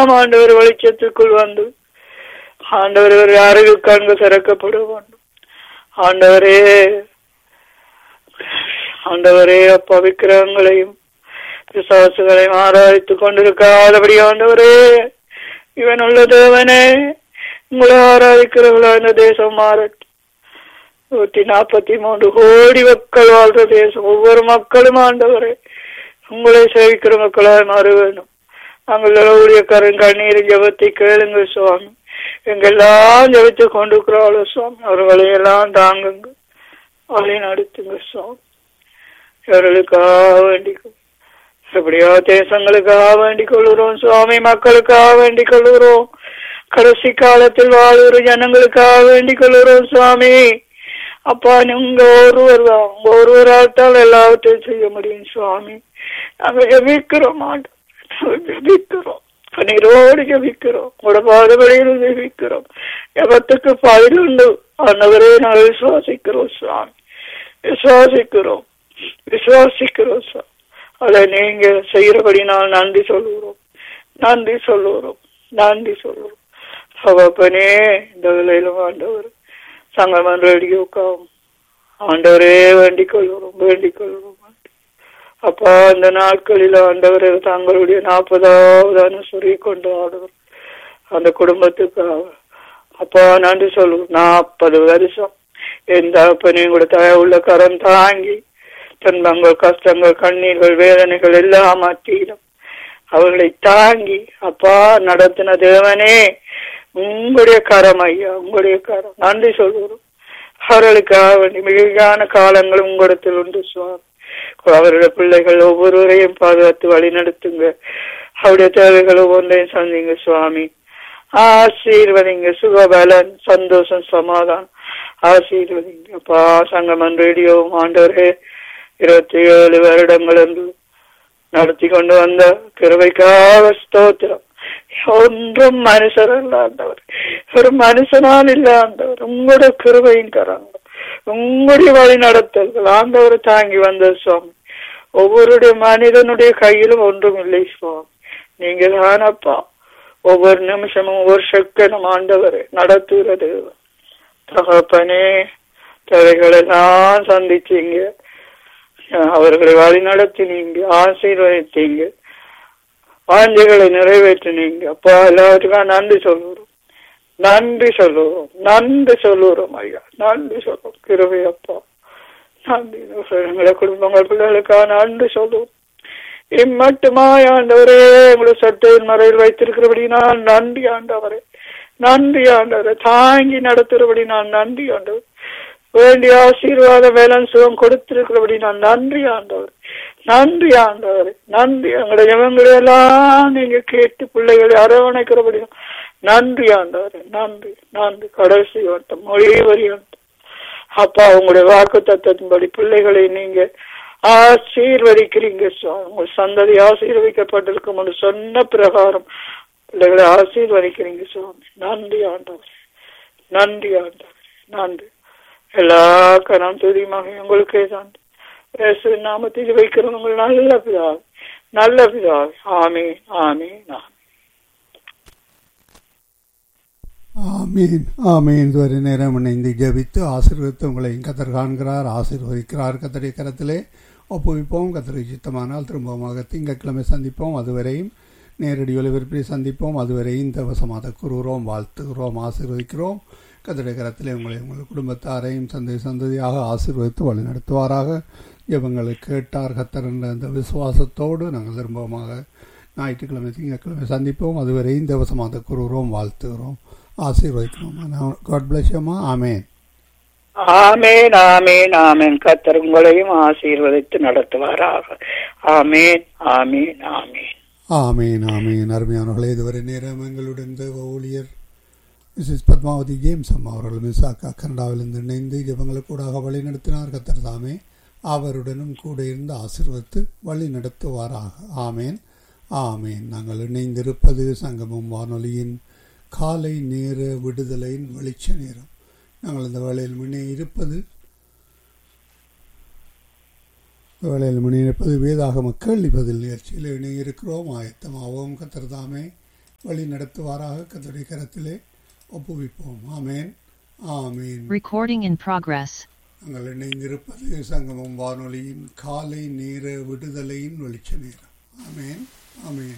எல்லாம் ஆண்டவர் வெளிச்சத்துக்குள் வந்து ஆண்டவர் ஒரு அறிவு கண்கு திறக்கப்பட வேண்டும் ஆண்டவரே ஆண்டவரே அப்பா விக்கிரகங்களையும் பிசாசுகளையும் ஆராய்த்துக் கொண்டிருக்காதபடி ஆண்டவரே இவன் உள்ள தேவனே உங்களை ஆராதிக்கிறவர்களா இந்த தேசம் மாறட்டும் நூத்தி நாற்பத்தி மூன்று கோடி மக்கள் வாழ்ற தேசம் ஒவ்வொரு மக்களும் ஆண்டவரே உங்களை சேவிக்கிற மக்களாய் மாற வேண்டும் நாங்கள் ஊழியக்காரன் கண்ணீர் ஜபத்தை கேளுங்க சுவாமி எங்கெல்லாம் ஜபித்து கொண்டிருக்கிறாளோ சுவாமி அவர்களை எல்லாம் தாங்குங்க வழி நடத்துங்க சுவாமி இவர்களுக்காக வேண்டிக்கும் எப்படியோ தேசங்களுக்காக வேண்டிக் கொள்கிறோம் சுவாமி மக்களுக்காக வேண்டிக் கொள்கிறோம் கடைசி காலத்தில் வாழ்கிற ஜனங்களுக்காக வேண்டிக் கொள்கிறோம் சுவாமி அப்பா நீங்க ஒருவர் தான் உங்க ஒருவரால் தான் எல்லாவற்றையும் செய்ய முடியும் சுவாமி நாங்க ஜபிக்கிறோம் ஆண்டு ஜபிக்கிறோம் கண்ணீரோடு ஜபிக்கிறோம் உங்களோட பாதபடியில் ஜபிக்கிறோம் எவத்துக்கு பதில் உண்டு ஆண்டவரே நாங்கள் விசுவாசிக்கிறோம் சுவாமி விசுவாசிக்கிறோம் விசுவாசிக்கிறோம் சுவாமி அதை நீங்க செய்யறபடி நான் நன்றி சொல்லுகிறோம் நன்றி சொல்லுகிறோம் நன்றி சொல்லுகிறோம் சகப்பனே இந்த வேலையிலும் ஆண்டவர் சங்கமன் ரேடியோக்காவும் ஆண்டவரே வேண்டிக் கொள்கிறோம் வேண்டிக் கொள்கிறோம் அப்பா அந்த நாட்களில் ஆண்டவர் தங்களுடைய நாற்பதாவது அனுசரி கொண்டு ஆடுவர் அந்த குடும்பத்துக்காக அப்பா நன்றி சொல்லுவோம் நாற்பது வருஷம் எந்த அப்பனையும் கூட உள்ள கரம் தாங்கி துன்பங்கள் கஷ்டங்கள் கண்ணீர்கள் வேதனைகள் எல்லாம் மத்தியிலும் அவர்களை தாங்கி அப்பா நடத்தின தேவனே உங்களுடைய கரம் ஐயா உங்களுடைய கரம் நன்றி சொல்கிறோம் அவர்களுக்காக வேண்டி மிகுதியான காலங்கள் உங்களிடத்தில் உண்டு சுவாமி அவருடைய பிள்ளைகள் ஒவ்வொருவரையும் பாதுகாத்து வழி நடத்துங்க அவருடைய தேவைகள் ஒவ்வொன்றையும் சந்திங்க சுவாமி ஆசீர்வதிங்க சுகபலன் சந்தோஷம் சமாதானம் ஆசீர்வதிங்க அப்பா சங்கமன் ரேடியோ ஆண்டவரே இருபத்தி ஏழு வருடங்கள் என்று நடத்தி கொண்டு வந்த கிருபைக்காக ஸ்தோத்திரம் ஒன்றும் மனுஷர் இல்லாண்டவர் ஒரு மனுஷனால் இல்லாண்டவர் உங்களுடைய கிருபையும் கராங்க உங்களுடைய வழி நடத்தல்கள் ஆண்டவர் தாங்கி வந்த சுவாமி ஒவ்வொருடைய மனிதனுடைய கையிலும் ஒன்றும் இல்லை சுவாமி நீங்க தானப்பா ஒவ்வொரு நிமிஷமும் ஒவ்வொரு செகண்டும் ஆண்டவர் நடத்துகிறது தகப்பனே தேவைகளெல்லாம் சந்திச்சீங்க அவர்களை வழி நடத்தினீங்க ஆசீர்வதித்தீங்க வாஞ்சைகளை நிறைவேற்றினீங்க அப்பா எல்லாத்துக்கும் நன்றி சொல்லுறோம் நன்றி சொல்லுவோம் நன்றி சொல்லுறோம் ஐயா நன்றி சொல்லுவோம் கிருபை அப்பா நன்றி எங்களை குடும்பங்கள் பிள்ளைகளுக்காக நன்றி சொல்லுவோம் இம்மட்டுமாய் ஆண்டவரே உங்களை சட்டையின் மறையில் வைத்திருக்கிறபடி நான் நன்றி ஆண்டவரே நன்றி ஆண்டவரே தாங்கி நடத்துறபடி நான் நன்றி ஆண்டவர் வேண்டிய ஆசீர்வாத வேளாண் சுகம் கொடுத்திருக்கிறபடி நான் நன்றி ஆண்டவர் நன்றி ஆண்டவர் நன்றி எங்களுடைய ஜனங்களை எல்லாம் நீங்க கேட்டு பிள்ளைகளை அரவணைக்கிறபடி நன்றி ஆண்டவர் நன்றி நன்றி கடைசி வட்டம் மொழி வரி வட்டம் அப்பா உங்களுடைய வாக்கு தத்துவத்தின்படி பிள்ளைகளை நீங்க ஆசீர்வதிக்கிறீங்க உங்கள் சந்ததி ஆசீர்வதிக்கப்பட்டிருக்கும் என்று சொன்ன பிரகாரம் பிள்ளைகளை ஆசீர்வதிக்கிறீங்க சுவாமி நன்றி ஆண்டவர் நன்றி ஆண்டவர் நன்றி எல்லா கரம் துதிமாக உங்களுக்கே தான் இயேசு நாமத்தில் வைக்கிறோம் உங்கள் நல்ல பிதாவே நல்ல பிதாவே ஆமே ஆமே ஆமே ஆமீன் ஆமீன் இதுவரை நேரம் இணைந்து ஜபித்து ஆசீர்வதித்து உங்களையும் கத்தர் காண்கிறார் ஆசீர்வதிக்கிறார் கத்தரை கரத்திலே ஒப்புவிப்போம் கத்தரை சித்தமானால் திரும்பமாக திங்கட்கிழமை சந்திப்போம் அதுவரையும் நேரடி ஒலிபரப்பில் சந்திப்போம் அதுவரை இந்த வசமாக கூறுகிறோம் வாழ்த்துகிறோம் ஆசீர்வதிக்கிறோம் கத்தரை கரத்திலே உங்களை உங்கள் குடும்பத்தாரையும் சந்தை சந்ததியாக ஆசீர்வதித்து வழிநடத்துவாராக இவங்களை கேட்டார் கத்தர் என்ற அந்த விசுவாசத்தோடு நாங்கள் திரும்பமாக ஞாயிற்றுக்கிழமை திங்கட்கிழமை சந்திப்போம் அதுவரை இந்த வசமாக கூறுகிறோம் வாழ்த்துகிறோம் ஆசீர்வதிக்கிறோம் காட் பிளஸ் யூமா ஆமேன் ஆமேன் ஆமேன் ஆமேன் கத்தர் உங்களையும் ஆசீர்வதித்து நடத்துவாராக ஆமேன் ஆமேன் ஆமேன் ஆமீன் ஆமீன் அருமையானவர்களே இதுவரை நேரம் எங்களுடன் தேவ ஊழியர் மிஸ்ஸஸ் பத்மாவதி ஜேம்ஸ் அம்மா அவர்கள் மிஸ்ஸாக்கா கனடாவிலிருந்து இணைந்து ஜபங்களுக்கு கூடாக வழி நடத்தினார் கத்தர் தாமே அவருடனும் கூட இருந்து ஆசீர்வதித்து வழி நடத்துவாராக ஆமேன் ஆமேன் நாங்கள் இணைந்திருப்பது சங்கமம் வானொலியின் காலை நேர விடுதலையின் வெளிச்ச நேரம் நாங்கள் இந்த வேளையில் முன்னே இருப்பது வேளையில் முன்னே இருப்பது வேதாகம கேள்வி பதில் நிகழ்ச்சியில் இணையிருக்கிறோம் ஆயத்தமாகவும் கத்திரதாமே வழி நடத்துவாராக கத்தருடைய கரத்திலே ஒப்புவிப்போம் ஆமேன் ஆமேன் Recording in progress. நாங்கள் இணைந்திருப்பது சங்கமம் வானொலியின் காலை நேர விடுதலையின் வெளிச்ச நேரம் ஆமேன் ஆமேன்